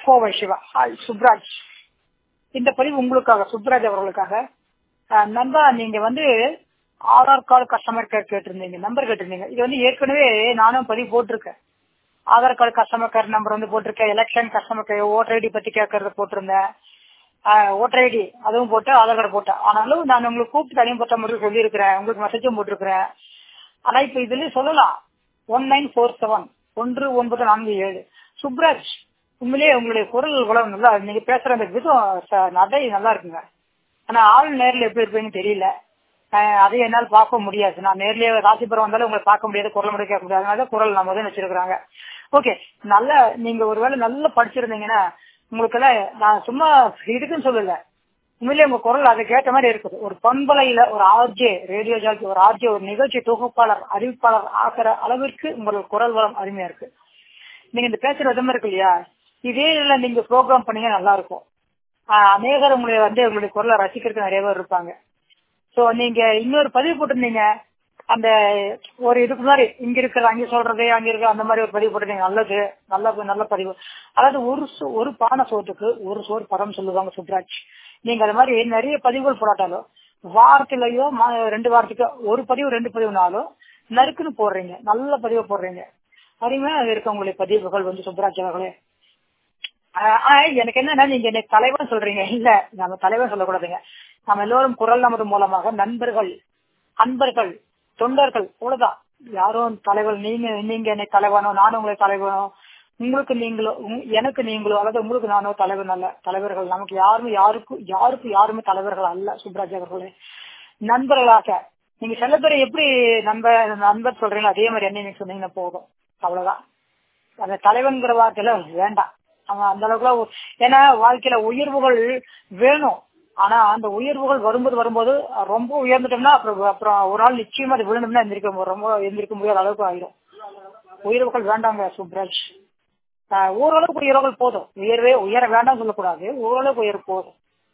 Kovai Siva hi Subraj இந்த பதிவு உங்களுக்காக சுப்ராஜ் அவர்களுக்காக அஹ், நண்பா நீங்க வந்து ஆதார் கார்டு கஸ்டமர் கேர் கேட்டிருந்தீங்க நம்பர் கேட்டிருந்தீங்க இது வந்து ஏற்கனவே நானும் பதிவு போட்டிருக்கேன் Aadhaar card customer care number வந்து போட்டிருக்கேன் election customer care voter ID பத்தி கேட்கறத போட்டிருந்தேன் ஓட்டர் ஐடி அதுவும் போட்டு ஆதார் கார்டு போட்டேன் ஆனாலும் நான் உங்களுக்கு கூப்பிட்டு தனியும் போட்ட முறை சொல்லியிருக்கிறேன் உங்களுக்கு மெசேஜும் போட்டிருக்கிறேன் ஆனா இப்ப இதுலயும் சொல்லலாம் ஒன் நைன் ஃபோர் செவன் ஒன்று ஒன்பது நான்கு ஏழு சுப்ராஜ் உண்மையிலேயே உங்களுடைய குரல் உலகம் நல்லா நீங்க பேசுற அந்த விதம் ச- நடை நல்லா இருக்குங்க ஆனா ஆள் நேர்ல எப்படி இருப்பீங்கன்னு தெரியல அஹ் அதை என்னால் பார்க்க முடியாது நான் நேர்லயே ராசிபுரம் வந்தாலும் உங்களை பார்க்க முடியாது குரல் மட்டும் கேட்க முடியாது அதனால குரல் நம்ம தான் வச்சிருக்காங்க ஓகே நல்ல நீங்க ஒருவேளை நல்லா படிச்சிருந்தீங்கன்னா உங்களுக்கெல்லாம் நான் சும்மா இதுக்குன்னு சொல்லல உண்மையிலேயே உங்க குரல் அதுக்கு ஏற்ற மாதிரி இருக்குது ஒரு பண்பலையில ஒரு ஆர்ஜே ரேடியோ ஜாக்கி ஒரு ஆர்ஜே ஒரு நிகழ்ச்சி தொகுப்பாளர் அறிவிப்பாளர் ஆகிற அளவிற்கு உங்களோட குரல் வளம் அருமையா இருக்கு நீங்க இந்த பேசுற விதமா இருக்கு இல்லையா இதே இதுல நீங்க ப்ரோக்ராம் பண்ணீங்க நல்லா இருக்கும் ஆஹ் அநேகர் உங்களை வந்து உங்களுடைய குரலை ரசிக்கிறதுக்கு நிறைய பேர் இருப்பாங்க சோ நீங்க இன்னொரு பதிவு போட்டிருந்தீங்க அந்த ஒரு இதுக்கு முன்னாடி இங்க இருக்கிற அங்க சொல்றது அங்க இருக்க அந்த மாதிரி ஒரு பதிவு போட்டிருந்தீங்க நல்லது நல்ல நல்ல பதிவு அதாவது ஒரு சோ- ஒரு பானை சோத்துக்கு ஒரு சோறு படம் சொல்லுவாங்க சுப்ராஜ் நீங்க அது மாதிரி நிறைய பதிவுகள் போடாட்டாலும் வாரத்திலயோ மா- ரெண்டு வாரத்துக்கு ஒரு பதிவு ரெண்டு பதிவுனாலும் நறுக்குன்னு போடுறீங்க நல்ல பதிவு போடுறீங்க அருமையா இருக்க உங்களுடைய பதிவுகள் வந்து சுப்ராஜ் அவர்களே ஆஹ் ஆஹ் எனக்கு என்னன்னா நீங்க என்னை தலைவன் சொல்றீங்க இல்ல நம்ம தலைவன் சொல்லக்கூடாதுங்க நம்ம எல்லோரும் குரல் நமது மூலமாக நண்பர்கள் அன்பர்கள் தொண்டர்கள் அவ்வளவுதான் யாரும் தலைவர் நீங்க நீங்க என்னை தலைவனோ நானும் உங்களை தலைவனோ உங்களுக்கு நீங்களோ உங்க- எனக்கு நீங்களோ அல்லது உங்களுக்கு நானோ தலைவன் அல்ல தலைவர்கள் நமக்கு யாருமே யாருக்கும் யாருக்கும் யாருமே தலைவர்கள் அல்ல சுப்ராஜ் அவர்களே நண்பர்களாக நீங்க சில பேரை எப்படி நண்பர் நண்பர் சொல்றீங்களோ அதே மாதிரி என்ன நீங்க சொன்னீங்கன்னா போதும் அவ்வளவுதான் அந்த தலைவன்கிற வார்த்தையில வேண்டாம் அவன் அந்த அளவுக்குலாம் ஒ- ஏன்னா வாழ்க்கையில உயர்வுகள் வேணும் ஆனா அந்த உயர்வுகள் வரும்போது வரும்போது ரொம்ப உயர்ந்துட்டோம்னா அப்புறம் அப்புறம் ஒரு நாள் நிச்சயமா அது விழுந்தோம்னா எந்திரிக்க மு- ரொம்ப எந்திரிக்க முடியாத அளவுக்கு ஆயிடும் உயர்வுகள் வேண்டாங்க சுப்ராஜ் ஆஹ் ஓரளவுக்கு உயர்வுகள் போதும் உயர்வே உயர வேண்டாம் சொல்லக்கூடாது ஓரளவுக்கு உயர் போதும்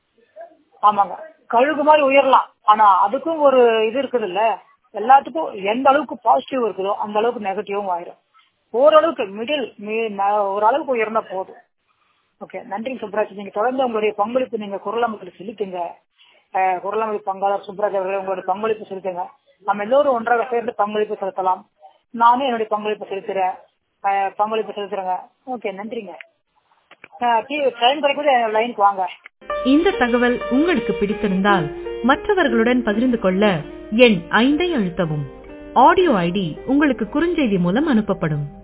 ஆமாங்க கழுகு மாதிரி உயரலாம் ஆனா அதுக்கும் ஒரு இது இருக்குது இல்ல எல்லாத்துக்கும் எந்த அளவுக்கு பாசிட்டிவ் இருக்குதோ அந்த அளவுக்கு நெகட்டிவும் ஆயிரும் ஓரளவுக்கு மிடில் ஒரு அளவுக்கு உயர்ந்தா போதும் ஓகே நன்றி சுப்ராஜ் நீங்க தொடர்ந்து உங்களுடைய பங்களிப்பு நீங்க குரலமைப்பில் செலுத்துங்க அஹ், குரலமைப்பு பங்காளர் சுப்ராஜ் அவர்கள் உங்களுடைய பங்களிப்பு செலுத்துங்க நம்ம எல்லோரும் ஒன்றாக சேர்ந்து பங்களிப்பு செலுத்தலாம் நானும் என்னுடைய பங்களிப்பு செலுத்துறேன் அஹ், பங்களிப்பு செலுத்துறேங்க ஓகே நன்றிங்க டைம் கிடைக்குது லைனுக்கு வாங்க இந்த தகவல் உங்களுக்கு பிடித்திருந்தால் மற்றவர்களுடன் பகிர்ந்து கொள்ள எண் ஐந்தை அழுத்தவும் ஆடியோ ஐடி உங்களுக்கு குறுஞ்செய்தி மூலம் அனுப்பப்படும்